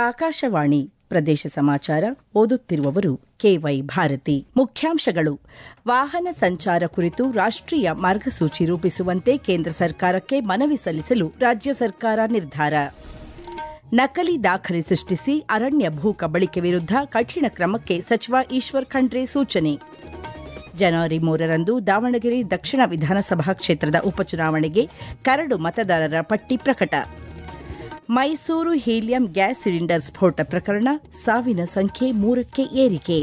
ಆಕಾಶವಾಣಿ ಪ್ರದೇಶ ಸಮಾಚಾರ ಓದುತ್ತಿರುವವರು ಕೆವೈ ಭಾರತಿ ಮುಖ್ಯಾಂಶಗಳು ವಾಹನ ಸಂಚಾರ ಕುರಿತು ರಾಷ್ಟ್ರೀಯ ಮಾರ್ಗಸೂಚಿ ರೂಪಿಸುವಂತೆ ಕೇಂದ್ರ ಸರ್ಕಾರಕ್ಕೆ ಮನವಿ ಸಲ್ಲಿಸಲು ರಾಜ್ಯ ಸರ್ಕಾರ ನಿರ್ಧಾರ ನಕಲಿ ದಾಖಲೆ ಸೃಷ್ಟಿಸಿ ಅರಣ್ಯ ಭೂ ಕಬಳಿಕೆ ವಿರುದ್ಧ ಕಠಿಣ ಕ್ರಮಕ್ಕೆ ಸಚಿವ ಈಶ್ವರ್ ಖಂಡ್ರೆ ಸೂಚನೆ ಜನವರಿ ಮೂರರಂದು ದಾವಣಗೆರೆ ದಕ್ಷಿಣ ವಿಧಾನಸಭಾ ಕ್ಷೇತ್ರದ ಉಪಚುನಾವಣೆಗೆ ಕರಡು ಮತದಾರರ ಪಟ್ಟಿ ಪ್ರಕಟ ಮೈಸೂರು ಹೀಲಿಯಂ ಗ್ಯಾಸ್ ಸಿಲಿಂಡರ್ ಸ್ಫೋಟ ಪ್ರಕರಣ ಸಾವಿನ ಸಂಖ್ಯೆ ಮೂರಕ್ಕೆ ಏರಿಕೆ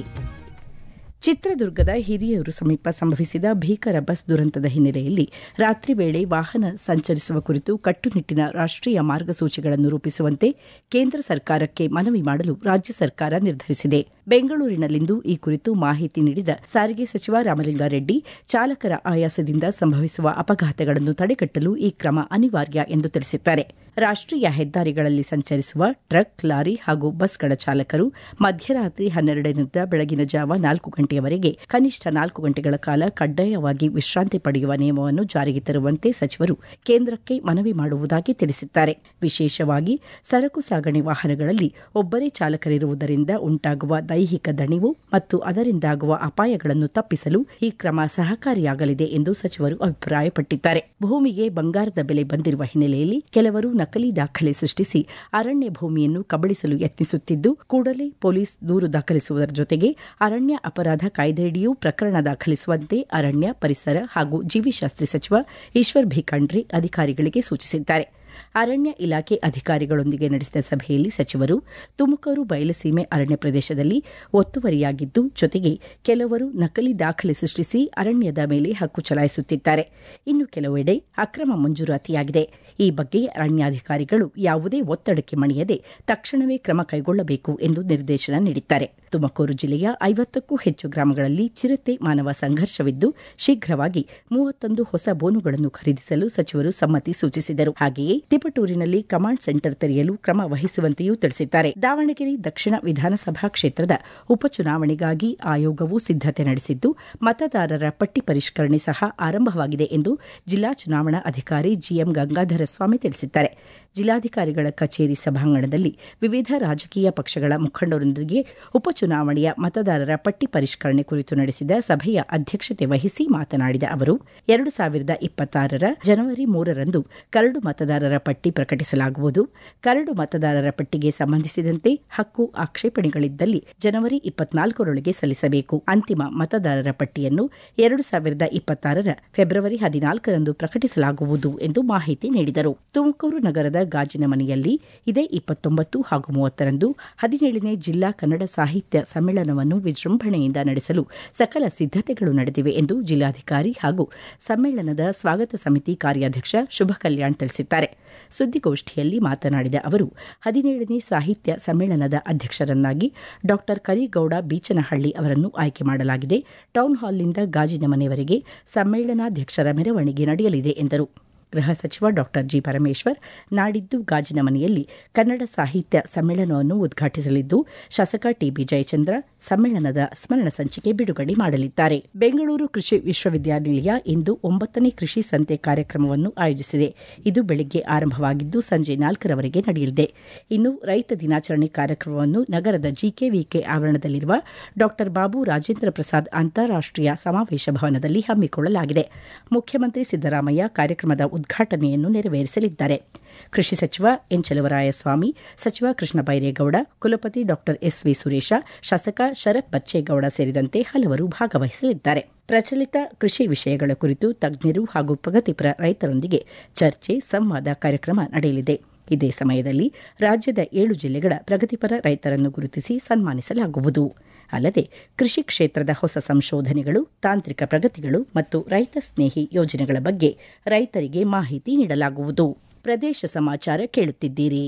ಚಿತ್ರದುರ್ಗದ ಹಿರಿಯೂರು ಸಮೀಪ ಸಂಭವಿಸಿದ ಭೀಕರ ಬಸ್ ದುರಂತದ ಹಿನ್ನೆಲೆಯಲ್ಲಿ ರಾತ್ರಿ ವೇಳೆ ವಾಹನ ಸಂಚರಿಸುವ ಕುರಿತು ಕಟ್ಟುನಿಟ್ಟಿನ ರಾಷ್ಟ್ರೀಯ ಮಾರ್ಗಸೂಚಿಗಳನ್ನು ರೂಪಿಸುವಂತೆ ಕೇಂದ್ರ ಸರ್ಕಾರಕ್ಕೆ ಮನವಿ ಮಾಡಲು ರಾಜ್ಯ ಸರ್ಕಾರ ನಿರ್ಧರಿಸಿದೆ ಬೆಂಗಳೂರಿನಲ್ಲಿಂದು ಈ ಕುರಿತು ಮಾಹಿತಿ ನೀಡಿದ ಸಾರಿಗೆ ಸಚಿವ ರಾಮಲಿಂಗಾರೆಡ್ಡಿ ಚಾಲಕರ ಆಯಾಸದಿಂದ ಸಂಭವಿಸುವ ಅಪಘಾತಗಳನ್ನು ತಡೆಗಟ್ಟಲು ಈ ಕ್ರಮ ಅನಿವಾರ್ಯ ಎಂದು ತಿಳಿಸಿದ್ದಾರೆ ರಾಷ್ಟ್ರೀಯ ಹೆದ್ದಾರಿಗಳಲ್ಲಿ ಸಂಚರಿಸುವ ಟ್ರಕ್ ಲಾರಿ ಹಾಗೂ ಬಸ್ಗಳ ಚಾಲಕರು ಮಧ್ಯರಾತ್ರಿ ಹನ್ನೆರಡರಿಂದ ಬೆಳಗಿನ ಜಾವ ನಾಲ್ಕು ಗಂಟೆಯವರೆಗೆ ಕನಿಷ್ಠ ನಾಲ್ಕು ಗಂಟೆಗಳ ಕಾಲ ಕಡ್ಡಾಯವಾಗಿ ವಿಶ್ರಾಂತಿ ಪಡೆಯುವ ನಿಯಮವನ್ನು ಜಾರಿಗೆ ತರುವಂತೆ ಸಚಿವರು ಕೇಂದ್ರಕ್ಕೆ ಮನವಿ ಮಾಡುವುದಾಗಿ ತಿಳಿಸಿದ್ದಾರೆ ವಿಶೇಷವಾಗಿ ಸರಕು ಸಾಗಣೆ ವಾಹನಗಳಲ್ಲಿ ಒಬ್ಬರೇ ಚಾಲಕರಿರುವುದರಿಂದ ಉಂಟಾಗುವ ದೈಹಿಕ ದಣಿವು ಮತ್ತು ಅದರಿಂದಾಗುವ ಅಪಾಯಗಳನ್ನು ತಪ್ಪಿಸಲು ಈ ಕ್ರಮ ಸಹಕಾರಿಯಾಗಲಿದೆ ಎಂದು ಸಚಿವರು ಅಭಿಪ್ರಾಯಪಟ್ಟಿದ್ದಾರೆ ಭೂಮಿಗೆ ಬಂಗಾರದ ಬೆಲೆ ಬಂದಿರುವ ಹಿನ್ನೆಲೆಯಲ್ಲಿ ಕೆಲವರು ನಕಲಿ ದಾಖಲೆ ಸೃಷ್ಟಿಸಿ ಅರಣ್ಯ ಭೂಮಿಯನ್ನು ಕಬಳಿಸಲು ಯತ್ನಿಸುತ್ತಿದ್ದು ಕೂಡಲೇ ಪೊಲೀಸ್ ದೂರು ದಾಖಲಿಸುವುದರ ಜೊತೆಗೆ ಅರಣ್ಯ ಅಪರಾಧ ಕಾಯ್ದೆಯಡಿಯೂ ಪ್ರಕರಣ ದಾಖಲಿಸುವಂತೆ ಅರಣ್ಯ ಪರಿಸರ ಹಾಗೂ ಜೀವಿಶಾಸ್ತ್ರಿ ಸಚಿವ ಈಶ್ವರ್ ಭಿ ಖಂಡ್ರೆ ಅಧಿಕಾರಿಗಳಿಗೆ ಸೂಚಿಸಿದ್ದಾರೆ ಅರಣ್ಯ ಇಲಾಖೆ ಅಧಿಕಾರಿಗಳೊಂದಿಗೆ ನಡೆಸಿದ ಸಭೆಯಲ್ಲಿ ಸಚಿವರು ತುಮಕೂರು ಬಯಲುಸೀಮೆ ಅರಣ್ಯ ಪ್ರದೇಶದಲ್ಲಿ ಒತ್ತುವರಿಯಾಗಿದ್ದು ಜೊತೆಗೆ ಕೆಲವರು ನಕಲಿ ದಾಖಲೆ ಸೃಷ್ಟಿಸಿ ಅರಣ್ಯದ ಮೇಲೆ ಹಕ್ಕು ಚಲಾಯಿಸುತ್ತಿದ್ದಾರೆ ಇನ್ನು ಕೆಲವೆಡೆ ಅಕ್ರಮ ಮಂಜೂರಾತಿಯಾಗಿದೆ ಈ ಬಗ್ಗೆ ಅರಣ್ಯಾಧಿಕಾರಿಗಳು ಯಾವುದೇ ಒತ್ತಡಕ್ಕೆ ಮಣಿಯದೆ ತಕ್ಷಣವೇ ಕ್ರಮ ಕೈಗೊಳ್ಳಬೇಕು ಎಂದು ನಿರ್ದೇಶನ ನೀಡಿದ್ದಾರೆ ತುಮಕೂರು ಜಿಲ್ಲೆಯ ಐವತ್ತಕ್ಕೂ ಹೆಚ್ಚು ಗ್ರಾಮಗಳಲ್ಲಿ ಚಿರತೆ ಮಾನವ ಸಂಘರ್ಷವಿದ್ದು ಶೀಘ್ರವಾಗಿ ಮೂವತ್ತೊಂದು ಹೊಸ ಬೋನುಗಳನ್ನು ಖರೀದಿಸಲು ಸಚಿವರು ಸಮ್ಮತಿ ಸೂಚಿಸಿದರು ಹಾಗೆಯೇ ತಿಪಟೂರಿನಲ್ಲಿ ಕಮಾಂಡ್ ಸೆಂಟರ್ ತೆರೆಯಲು ಕ್ರಮ ವಹಿಸುವಂತೆಯೂ ತಿಳಿಸಿದ್ದಾರೆ ದಾವಣಗೆರೆ ದಕ್ಷಿಣ ವಿಧಾನಸಭಾ ಕ್ಷೇತ್ರದ ಉಪಚುನಾವಣೆಗಾಗಿ ಆಯೋಗವು ಸಿದ್ದತೆ ನಡೆಸಿದ್ದು ಮತದಾರರ ಪಟ್ಟಿ ಪರಿಷ್ಕರಣೆ ಸಹ ಆರಂಭವಾಗಿದೆ ಎಂದು ಜಿಲ್ಲಾ ಚುನಾವಣಾ ಅಧಿಕಾರಿ ಜಿಎಂ ಗಂಗಾಧರ ಸ್ವಾಮಿ ತಿಳಿಸಿದ್ದಾರೆ ಜಿಲ್ಲಾಧಿಕಾರಿಗಳ ಕಚೇರಿ ಸಭಾಂಗಣದಲ್ಲಿ ವಿವಿಧ ರಾಜಕೀಯ ಪಕ್ಷಗಳ ಮುಖಂಡರೊಂದಿಗೆ ಉಪಚುನಾವಣೆಯ ಮತದಾರರ ಪಟ್ಟಿ ಪರಿಷ್ಕರಣೆ ಕುರಿತು ನಡೆಸಿದ ಸಭೆಯ ಅಧ್ಯಕ್ಷತೆ ವಹಿಸಿ ಮಾತನಾಡಿದ ಅವರು ಎರಡು ಸಾವಿರದ ಇಪ್ಪತ್ತಾರರ ಜನವರಿ ಮೂರರಂದು ಕರಡು ಮತದಾರರ ಪಟ್ಟಿ ಪ್ರಕಟಿಸಲಾಗುವುದು ಕರಡು ಮತದಾರರ ಪಟ್ಟಿಗೆ ಸಂಬಂಧಿಸಿದಂತೆ ಹಕ್ಕು ಆಕ್ಷೇಪಣೆಗಳಿದ್ದಲ್ಲಿ ಜನವರಿ ಇಪ್ಪತ್ನಾಲ್ಕರೊಳಗೆ ಸಲ್ಲಿಸಬೇಕು ಅಂತಿಮ ಮತದಾರರ ಪಟ್ಟಿಯನ್ನು ಎರಡು ಸಾವಿರದ ಇಪ್ಪತ್ತಾರರ ಫೆಬ್ರವರಿ ಹದಿನಾಲ್ಕರಂದು ಪ್ರಕಟಿಸಲಾಗುವುದು ಎಂದು ಮಾಹಿತಿ ನೀಡಿದರು ತುಮಕೂರು ನಗರದ ಗಾಜಿನ ಮನೆಯಲ್ಲಿ ಇದೇ ಇಪ್ಪತ್ತೊಂಬತ್ತು ಹಾಗೂ ಮೂವತ್ತರಂದು ಹದಿನೇಳನೇ ಜಿಲ್ಲಾ ಕನ್ನಡ ಸಾಹಿತ್ಯ ಸಮ್ಮೇಳನವನ್ನು ವಿಜೃಂಭಣೆಯಿಂದ ನಡೆಸಲು ಸಕಲ ಸಿದ್ದತೆಗಳು ನಡೆದಿವೆ ಎಂದು ಜಿಲ್ಲಾಧಿಕಾರಿ ಹಾಗೂ ಸಮ್ಮೇಳನದ ಸ್ವಾಗತ ಸಮಿತಿ ಕಾರ್ಯಾಧ್ಯಕ್ಷ ಶುಭ ಕಲ್ಯಾಣ್ ತಿಳಿಸಿದ್ದಾರೆ ಸುದ್ದಿಗೋಷ್ಠಿಯಲ್ಲಿ ಮಾತನಾಡಿದ ಅವರು ಹದಿನೇಳನೇ ಸಾಹಿತ್ಯ ಸಮ್ಮೇಳನದ ಅಧ್ಯಕ್ಷರನ್ನಾಗಿ ಡಾ ಕರಿಗೌಡ ಬೀಚನಹಳ್ಳಿ ಅವರನ್ನು ಆಯ್ಕೆ ಮಾಡಲಾಗಿದೆ ಟೌನ್ ಹಾಲ್ನಿಂದ ಗಾಜಿನ ಮನೆವರೆಗೆ ಸಮ್ಮೇಳನಾಧ್ಯಕ್ಷರ ಮೆರವಣಿಗೆ ನಡೆಯಲಿದೆ ಎಂದರು ಗೃಹ ಸಚಿವ ಡಾ ಜಿ ಪರಮೇಶ್ವರ್ ನಾಡಿದ್ದು ಗಾಜಿನ ಮನೆಯಲ್ಲಿ ಕನ್ನಡ ಸಾಹಿತ್ಯ ಸಮ್ಮೇಳನವನ್ನು ಉದ್ಘಾಟಿಸಲಿದ್ದು ಶಾಸಕ ಟಿಬಿ ಜಯಚಂದ್ರ ಸಮ್ಮೇಳನದ ಸ್ಮರಣ ಸಂಚಿಕೆ ಬಿಡುಗಡೆ ಮಾಡಲಿದ್ದಾರೆ ಬೆಂಗಳೂರು ಕೃಷಿ ವಿಶ್ವವಿದ್ಯಾನಿಲಯ ಇಂದು ಒಂಬತ್ತನೇ ಕೃಷಿ ಸಂತೆ ಕಾರ್ಯಕ್ರಮವನ್ನು ಆಯೋಜಿಸಿದೆ ಇದು ಬೆಳಗ್ಗೆ ಆರಂಭವಾಗಿದ್ದು ಸಂಜೆ ನಾಲ್ಕರವರೆಗೆ ನಡೆಯಲಿದೆ ಇನ್ನು ರೈತ ದಿನಾಚರಣೆ ಕಾರ್ಯಕ್ರಮವನ್ನು ನಗರದ ಜಿಕೆವಿಕೆ ಆವರಣದಲ್ಲಿರುವ ಡಾ ಬಾಬು ರಾಜೇಂದ್ರ ಪ್ರಸಾದ್ ಅಂತಾರಾಷ್ಟೀಯ ಸಮಾವೇಶ ಭವನದಲ್ಲಿ ಹಮ್ಮಿಕೊಳ್ಳಲಾಗಿದೆ ಮುಖ್ಯಮಂತ್ರಿ ಸಿದ್ದರಾಮಯ್ಯ ಕಾರ್ಯಕ್ರಮದ ಉದ್ಘಾಟನೆಯನ್ನು ನೆರವೇರಿಸಲಿದ್ದಾರೆ ಕೃಷಿ ಸಚಿವ ಎನ್ ಚಲವರಾಯಸ್ವಾಮಿ ಸಚಿವ ಕೃಷ್ಣ ಬೈರೇಗೌಡ ಕುಲಪತಿ ಡಾ ಎಸ್ವಿ ಸುರೇಶ ಶಾಸಕ ಶರತ್ ಬಚ್ಚೇಗೌಡ ಸೇರಿದಂತೆ ಹಲವರು ಭಾಗವಹಿಸಲಿದ್ದಾರೆ ಪ್ರಚಲಿತ ಕೃಷಿ ವಿಷಯಗಳ ಕುರಿತು ತಜ್ಞರು ಹಾಗೂ ಪ್ರಗತಿಪರ ರೈತರೊಂದಿಗೆ ಚರ್ಚೆ ಸಂವಾದ ಕಾರ್ಯಕ್ರಮ ನಡೆಯಲಿದೆ ಇದೇ ಸಮಯದಲ್ಲಿ ರಾಜ್ಯದ ಏಳು ಜಿಲ್ಲೆಗಳ ಪ್ರಗತಿಪರ ರೈತರನ್ನು ಗುರುತಿಸಿ ಸನ್ಮಾನಿಸಲಾಗುವುದು ಅಲ್ಲದೆ ಕೃಷಿ ಕ್ಷೇತ್ರದ ಹೊಸ ಸಂಶೋಧನೆಗಳು ತಾಂತ್ರಿಕ ಪ್ರಗತಿಗಳು ಮತ್ತು ರೈತ ಸ್ನೇಹಿ ಯೋಜನೆಗಳ ಬಗ್ಗೆ ರೈತರಿಗೆ ಮಾಹಿತಿ ನೀಡಲಾಗುವುದು ಪ್ರದೇಶ ಸಮಾಚಾರ ಕೇಳುತ್ತಿದ್ದೀರಿ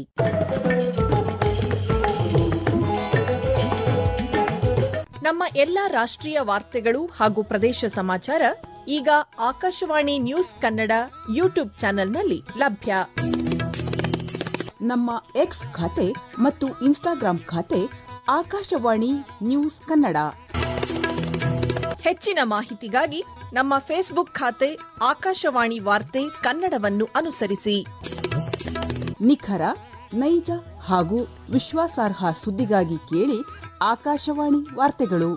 ನಮ್ಮ ಎಲ್ಲಾ ರಾಷ್ಟ್ರೀಯ ವಾರ್ತೆಗಳು ಹಾಗೂ ಪ್ರದೇಶ ಸಮಾಚಾರ ಈಗ ಆಕಾಶವಾಣಿ ನ್ಯೂಸ್ ಕನ್ನಡ ಯೂಟ್ಯೂಬ್ ಚಾನೆಲ್ನಲ್ಲಿ ಲಭ್ಯ ನಮ್ಮ ಎಕ್ಸ್ ಖಾತೆ ಮತ್ತು ಇನ್ಸ್ಟಾಗ್ರಾಂ ಖಾತೆ ಆಕಾಶವಾಣಿ ನ್ಯೂಸ್ ಕನ್ನಡ ಹೆಚ್ಚಿನ ಮಾಹಿತಿಗಾಗಿ ನಮ್ಮ ಫೇಸ್ಬುಕ್ ಖಾತೆ ಆಕಾಶವಾಣಿ ವಾರ್ತೆ ಕನ್ನಡವನ್ನು ಅನುಸರಿಸಿ ನಿಖರ ನೈಜ ಹಾಗೂ ವಿಶ್ವಾಸಾರ್ಹ ಸುದ್ದಿಗಾಗಿ ಕೇಳಿ ಆಕಾಶವಾಣಿ ವಾರ್ತೆಗಳು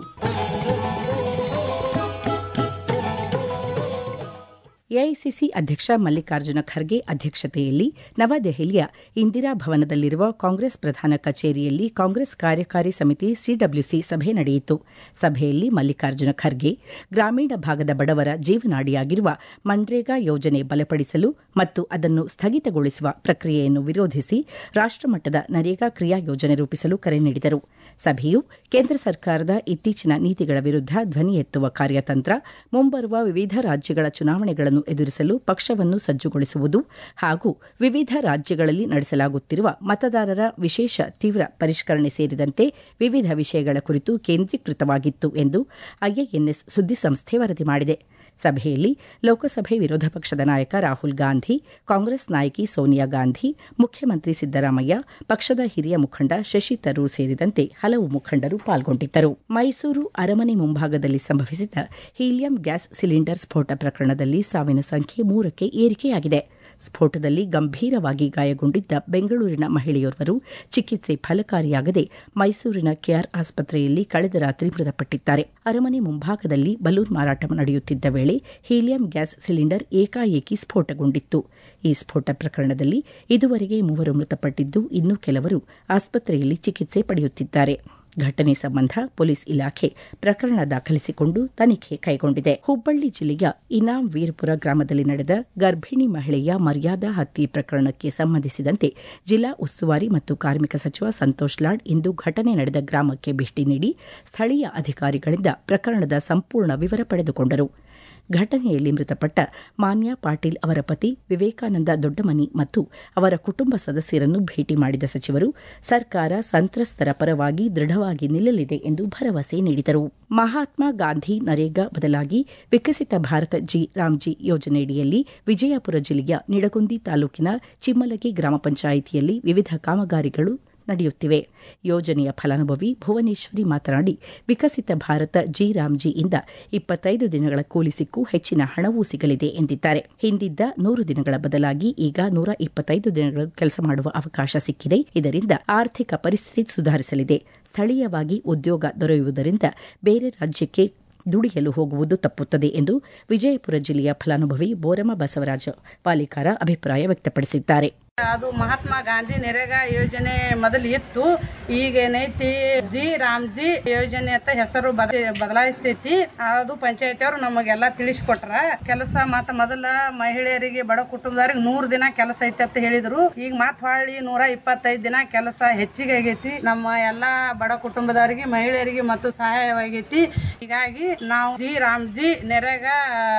ಎಐಸಿಸಿ ಅಧ್ಯಕ್ಷ ಮಲ್ಲಿಕಾರ್ಜುನ ಖರ್ಗೆ ಅಧ್ಯಕ್ಷತೆಯಲ್ಲಿ ನವದೆಹಲಿಯ ಇಂದಿರಾ ಭವನದಲ್ಲಿರುವ ಕಾಂಗ್ರೆಸ್ ಪ್ರಧಾನ ಕಚೇರಿಯಲ್ಲಿ ಕಾಂಗ್ರೆಸ್ ಕಾರ್ಯಕಾರಿ ಸಮಿತಿ ಸಿಡಬ್ಲ್ಯೂಸಿ ಸಭೆ ನಡೆಯಿತು ಸಭೆಯಲ್ಲಿ ಮಲ್ಲಿಕಾರ್ಜುನ ಖರ್ಗೆ ಗ್ರಾಮೀಣ ಭಾಗದ ಬಡವರ ಜೀವನಾಡಿಯಾಗಿರುವ ಮನ್ರೇಗಾ ಯೋಜನೆ ಬಲಪಡಿಸಲು ಮತ್ತು ಅದನ್ನು ಸ್ಥಗಿತಗೊಳಿಸುವ ಪ್ರಕ್ರಿಯೆಯನ್ನು ವಿರೋಧಿಸಿ ರಾಷ್ಟಮಟ್ಟದ ನರೇಗಾ ಕ್ರಿಯಾ ಯೋಜನೆ ರೂಪಿಸಲು ಕರೆ ನೀಡಿದರು ಸಭೆಯು ಕೇಂದ್ರ ಸರ್ಕಾರದ ಇತ್ತೀಚಿನ ನೀತಿಗಳ ವಿರುದ್ಧ ಧ್ವನಿ ಎತ್ತುವ ಕಾರ್ಯತಂತ್ರ ಮುಂಬರುವ ವಿವಿಧ ರಾಜ್ಯಗಳ ಚುನಾವಣೆಗಳನ್ನು ಎದುರಿಸಲು ಪಕ್ಷವನ್ನು ಸಜ್ಜುಗೊಳಿಸುವುದು ಹಾಗೂ ವಿವಿಧ ರಾಜ್ಯಗಳಲ್ಲಿ ನಡೆಸಲಾಗುತ್ತಿರುವ ಮತದಾರರ ವಿಶೇಷ ತೀವ್ರ ಪರಿಷ್ಕರಣೆ ಸೇರಿದಂತೆ ವಿವಿಧ ವಿಷಯಗಳ ಕುರಿತು ಕೇಂದ್ರೀಕೃತವಾಗಿತ್ತು ಎಂದು ಐಎಎನ್ಎಸ್ ಸುದ್ದಿಸಂಸ್ಥೆ ವರದಿ ಮಾಡಿದೆ ಸಭೆಯಲ್ಲಿ ಲೋಕಸಭೆ ವಿರೋಧ ಪಕ್ಷದ ನಾಯಕ ರಾಹುಲ್ ಗಾಂಧಿ ಕಾಂಗ್ರೆಸ್ ನಾಯಕಿ ಸೋನಿಯಾ ಗಾಂಧಿ ಮುಖ್ಯಮಂತ್ರಿ ಸಿದ್ದರಾಮಯ್ಯ ಪಕ್ಷದ ಹಿರಿಯ ಮುಖಂಡ ಶಶಿ ತರೂರ್ ಸೇರಿದಂತೆ ಹಲವು ಮುಖಂಡರು ಪಾಲ್ಗೊಂಡಿದ್ದರು ಮೈಸೂರು ಅರಮನೆ ಮುಂಭಾಗದಲ್ಲಿ ಸಂಭವಿಸಿದ ಹೀಲಿಯಂ ಗ್ಯಾಸ್ ಸಿಲಿಂಡರ್ ಸ್ಫೋಟ ಪ್ರಕರಣದಲ್ಲಿ ಸಾವಿನ ಸಂಖ್ಯೆ ಮೂರಕ್ಕೆ ಏರಿಕೆಯಾಗಿದೆ ಸ್ಫೋಟದಲ್ಲಿ ಗಂಭೀರವಾಗಿ ಗಾಯಗೊಂಡಿದ್ದ ಬೆಂಗಳೂರಿನ ಮಹಿಳೆಯೋರ್ವರು ಚಿಕಿತ್ಸೆ ಫಲಕಾರಿಯಾಗದೆ ಮೈಸೂರಿನ ಕೆಆರ್ ಆಸ್ಪತ್ರೆಯಲ್ಲಿ ಕಳೆದ ರಾತ್ರಿ ಮೃತಪಟ್ಟಿದ್ದಾರೆ ಅರಮನೆ ಮುಂಭಾಗದಲ್ಲಿ ಬಲೂನ್ ಮಾರಾಟ ನಡೆಯುತ್ತಿದ್ದ ವೇಳೆ ಹೀಲಿಯಂ ಗ್ಯಾಸ್ ಸಿಲಿಂಡರ್ ಏಕಾಏಕಿ ಸ್ಫೋಟಗೊಂಡಿತ್ತು ಈ ಸ್ಫೋಟ ಪ್ರಕರಣದಲ್ಲಿ ಇದುವರೆಗೆ ಮೂವರು ಮೃತಪಟ್ಟಿದ್ದು ಇನ್ನೂ ಕೆಲವರು ಆಸ್ಪತ್ರೆಯಲ್ಲಿ ಚಿಕಿತ್ಸೆ ಪಡೆಯುತ್ತಿದ್ದಾರೆ ಘಟನೆ ಸಂಬಂಧ ಪೊಲೀಸ್ ಇಲಾಖೆ ಪ್ರಕರಣ ದಾಖಲಿಸಿಕೊಂಡು ತನಿಖೆ ಕೈಗೊಂಡಿದೆ ಹುಬ್ಬಳ್ಳಿ ಜಿಲ್ಲೆಯ ಇನಾಂ ವೀರಪುರ ಗ್ರಾಮದಲ್ಲಿ ನಡೆದ ಗರ್ಭಿಣಿ ಮಹಿಳೆಯ ಮರ್ಯಾದಾ ಹತ್ಯೆ ಪ್ರಕರಣಕ್ಕೆ ಸಂಬಂಧಿಸಿದಂತೆ ಜಿಲ್ಲಾ ಉಸ್ತುವಾರಿ ಮತ್ತು ಕಾರ್ಮಿಕ ಸಚಿವ ಸಂತೋಷ್ ಲಾಡ್ ಇಂದು ಘಟನೆ ನಡೆದ ಗ್ರಾಮಕ್ಕೆ ಭೇಟಿ ನೀಡಿ ಸ್ಥಳೀಯ ಅಧಿಕಾರಿಗಳಿಂದ ಪ್ರಕರಣದ ಸಂಪೂರ್ಣ ವಿವರ ಪಡೆದುಕೊಂಡರು ಘಟನೆಯಲ್ಲಿ ಮೃತಪಟ್ಟ ಮಾನ್ಯ ಪಾಟೀಲ್ ಅವರ ಪತಿ ವಿವೇಕಾನಂದ ದೊಡ್ಡಮನಿ ಮತ್ತು ಅವರ ಕುಟುಂಬ ಸದಸ್ಯರನ್ನು ಭೇಟಿ ಮಾಡಿದ ಸಚಿವರು ಸರ್ಕಾರ ಸಂತ್ರಸ್ತರ ಪರವಾಗಿ ದೃಢವಾಗಿ ನಿಲ್ಲಲಿದೆ ಎಂದು ಭರವಸೆ ನೀಡಿದರು ಮಹಾತ್ಮ ಗಾಂಧಿ ನರೇಗಾ ಬದಲಾಗಿ ವಿಕಸಿತ ಭಾರತ ಜಿ ರಾಮ್ಜಿ ಯೋಜನೆಯಡಿಯಲ್ಲಿ ವಿಜಯಪುರ ಜಿಲ್ಲೆಯ ನಿಡಗುಂದಿ ತಾಲೂಕಿನ ಚಿಮ್ಮಲಗಿ ಗ್ರಾಮ ಪಂಚಾಯಿತಿಯಲ್ಲಿ ವಿವಿಧ ಕಾಮಗಾರಿಗಳು ನಡೆಯುತ್ತಿವೆ ಯೋಜನೆಯ ಫಲಾನುಭವಿ ಭುವನೇಶ್ವರಿ ಮಾತನಾಡಿ ವಿಕಸಿತ ಭಾರತ ಜಿ ರಾಮ್ಜಿಯಿಂದ ಇಪ್ಪತ್ತೈದು ದಿನಗಳ ಕೂಲಿ ಸಿಕ್ಕು ಹೆಚ್ಚಿನ ಹಣವೂ ಸಿಗಲಿದೆ ಎಂದಿದ್ದಾರೆ ಹಿಂದಿದ್ದ ನೂರು ದಿನಗಳ ಬದಲಾಗಿ ಈಗ ನೂರ ಇಪ್ಪತ್ತೈದು ದಿನಗಳು ಕೆಲಸ ಮಾಡುವ ಅವಕಾಶ ಸಿಕ್ಕಿದೆ ಇದರಿಂದ ಆರ್ಥಿಕ ಪರಿಸ್ಥಿತಿ ಸುಧಾರಿಸಲಿದೆ ಸ್ಥಳೀಯವಾಗಿ ಉದ್ಯೋಗ ದೊರೆಯುವುದರಿಂದ ಬೇರೆ ರಾಜ್ಯಕ್ಕೆ ದುಡಿಯಲು ಹೋಗುವುದು ತಪ್ಪುತ್ತದೆ ಎಂದು ವಿಜಯಪುರ ಜಿಲ್ಲೆಯ ಫಲಾನುಭವಿ ಬೋರಮ ಬಸವರಾಜ ಪಾಲಿಕಾರ ಅಭಿಪ್ರಾಯ ವ್ಯಕ್ತಪಡಿಸಿದ್ದಾರೆ ಅದು ಮಹಾತ್ಮ ಗಾಂಧಿ ನರೇಗಾ ಯೋಜನೆ ಮೊದಲು ಇತ್ತು ಈಗ ಏನೈತಿ ಜಿ ರಾಮ್ಜಿ ಯೋಜನೆ ಅಂತ ಹೆಸರು ಬದಲಾಯಿಸೈತಿ ಅದು ಪಂಚಾಯತಿಯವರು ನಮಗೆಲ್ಲ ತಿಳಿಸ್ಕೊಟ್ರ ಕೆಲಸ ಮತ್ತ ಮೊದಲ ಮಹಿಳೆಯರಿಗೆ ಬಡ ಕುಟುಂಬದವ್ರಿಗೆ ನೂರ್ ದಿನ ಕೆಲಸ ಐತಿ ಅಂತ ಹೇಳಿದ್ರು ಈಗ ಮತ್ ಹೊಳ್ಳಿ ನೂರ ಇಪ್ಪತ್ತೈದು ದಿನ ಕೆಲಸ ಹೆಚ್ಚಿಗೆ ಆಗೈತಿ ನಮ್ಮ ಎಲ್ಲಾ ಬಡ ಕುಟುಂಬದವರಿಗೆ ಮಹಿಳೆಯರಿಗೆ ಮತ್ತು ಸಹಾಯವಾಗೈತಿ ಹೀಗಾಗಿ ನಾವು ಜಿ ರಾಮ್ಜಿ ನರೇಗಾ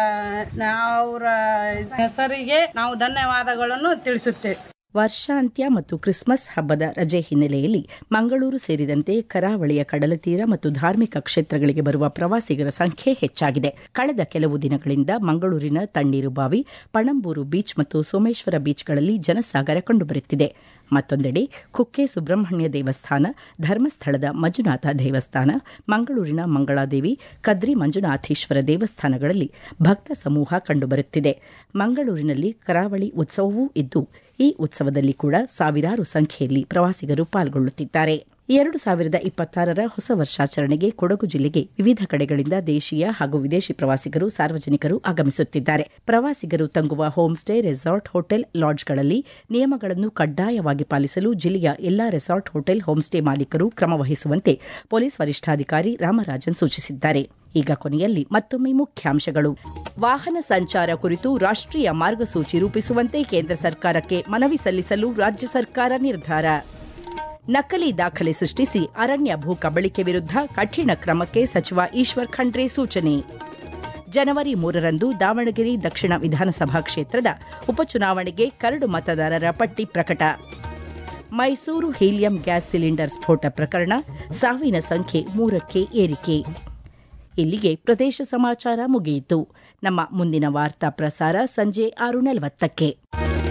ಅವರ ಹೆಸರಿಗೆ ನಾವು ಧನ್ಯವಾದಗಳನ್ನು ತಿಳಿಸುತ್ತೇವೆ ವರ್ಷಾಂತ್ಯ ಮತ್ತು ಕ್ರಿಸ್ಮಸ್ ಹಬ್ಬದ ರಜೆ ಹಿನ್ನೆಲೆಯಲ್ಲಿ ಮಂಗಳೂರು ಸೇರಿದಂತೆ ಕರಾವಳಿಯ ಕಡಲತೀರ ಮತ್ತು ಧಾರ್ಮಿಕ ಕ್ಷೇತ್ರಗಳಿಗೆ ಬರುವ ಪ್ರವಾಸಿಗರ ಸಂಖ್ಯೆ ಹೆಚ್ಚಾಗಿದೆ ಕಳೆದ ಕೆಲವು ದಿನಗಳಿಂದ ಮಂಗಳೂರಿನ ತಣ್ಣೀರುಬಾವಿ ಪಣಂಬೂರು ಬೀಚ್ ಮತ್ತು ಸೋಮೇಶ್ವರ ಬೀಚ್ಗಳಲ್ಲಿ ಜನಸಾಗರ ಕಂಡುಬರುತ್ತಿದೆ ಮತ್ತೊಂದೆಡೆ ಕುಕ್ಕೆ ಸುಬ್ರಹ್ಮಣ್ಯ ದೇವಸ್ಥಾನ ಧರ್ಮಸ್ಥಳದ ಮಂಜುನಾಥ ದೇವಸ್ಥಾನ ಮಂಗಳೂರಿನ ಮಂಗಳಾದೇವಿ ಕದ್ರಿ ಮಂಜುನಾಥೇಶ್ವರ ದೇವಸ್ಥಾನಗಳಲ್ಲಿ ಭಕ್ತ ಸಮೂಹ ಕಂಡುಬರುತ್ತಿದೆ ಮಂಗಳೂರಿನಲ್ಲಿ ಕರಾವಳಿ ಉತ್ಸವವೂ ಇದ್ದು ಈ ಉತ್ಸವದಲ್ಲಿ ಕೂಡ ಸಾವಿರಾರು ಸಂಖ್ಯೆಯಲ್ಲಿ ಪ್ರವಾಸಿಗರು ಪಾಲ್ಗೊಳ್ಳುತ್ತಿದ್ದಾರೆ ಎರಡು ಸಾವಿರದ ಇಪ್ಪತ್ತಾರರ ಹೊಸ ವರ್ಷಾಚರಣೆಗೆ ಕೊಡಗು ಜಿಲ್ಲೆಗೆ ವಿವಿಧ ಕಡೆಗಳಿಂದ ದೇಶೀಯ ಹಾಗೂ ವಿದೇಶಿ ಪ್ರವಾಸಿಗರು ಸಾರ್ವಜನಿಕರು ಆಗಮಿಸುತ್ತಿದ್ದಾರೆ ಪ್ರವಾಸಿಗರು ತಂಗುವ ಹೋಮ್ ಸ್ಟೇ ರೆಸಾರ್ಟ್ ಹೋಟೆಲ್ ಲಾಡ್ಜ್ಗಳಲ್ಲಿ ನಿಯಮಗಳನ್ನು ಕಡ್ಡಾಯವಾಗಿ ಪಾಲಿಸಲು ಜಿಲ್ಲೆಯ ಎಲ್ಲಾ ರೆಸಾರ್ಟ್ ಹೋಟೆಲ್ ಹೋಮ್ ಸ್ಟೇ ಮಾಲೀಕರು ಕ್ರಮ ವಹಿಸುವಂತೆ ಪೊಲೀಸ್ ವರಿಷ್ಠಾಧಿಕಾರಿ ರಾಮರಾಜನ್ ಸೂಚಿಸಿದ್ದಾರೆ ಈಗ ಕೊನೆಯಲ್ಲಿ ಮತ್ತೊಮ್ಮೆ ಮುಖ್ಯಾಂಶಗಳು ವಾಹನ ಸಂಚಾರ ಕುರಿತು ರಾಷ್ಟ್ರೀಯ ಮಾರ್ಗಸೂಚಿ ರೂಪಿಸುವಂತೆ ಕೇಂದ್ರ ಸರ್ಕಾರಕ್ಕೆ ಮನವಿ ಸಲ್ಲಿಸಲು ರಾಜ್ಯ ಸರ್ಕಾರ ನಿರ್ಧಾರ ನಕಲಿ ದಾಖಲೆ ಸೃಷ್ಟಿಸಿ ಅರಣ್ಯ ಭೂ ಕಬಳಿಕೆ ವಿರುದ್ಧ ಕಠಿಣ ಕ್ರಮಕ್ಕೆ ಸಚಿವ ಈಶ್ವರ್ ಖಂಡ್ರೆ ಸೂಚನೆ ಜನವರಿ ಮೂರರಂದು ದಾವಣಗೆರೆ ದಕ್ಷಿಣ ವಿಧಾನಸಭಾ ಕ್ಷೇತ್ರದ ಉಪಚುನಾವಣೆಗೆ ಕರಡು ಮತದಾರರ ಪಟ್ಟಿ ಪ್ರಕಟ ಮೈಸೂರು ಹೀಲಿಯಂ ಗ್ಯಾಸ್ ಸಿಲಿಂಡರ್ ಸ್ಫೋಟ ಪ್ರಕರಣ ಸಾವಿನ ಸಂಖ್ಯೆ ಮೂರಕ್ಕೆ ಏರಿಕೆ ಇಲ್ಲಿಗೆ ಪ್ರದೇಶ ಸಮಾಚಾರ ಮುಗಿಯಿತು ನಮ್ಮ ಮುಂದಿನ ವಾರ್ತಾ ಪ್ರಸಾರ ಸಂಜೆ ಆರು ನಲವತ್ತಕ್ಕೆ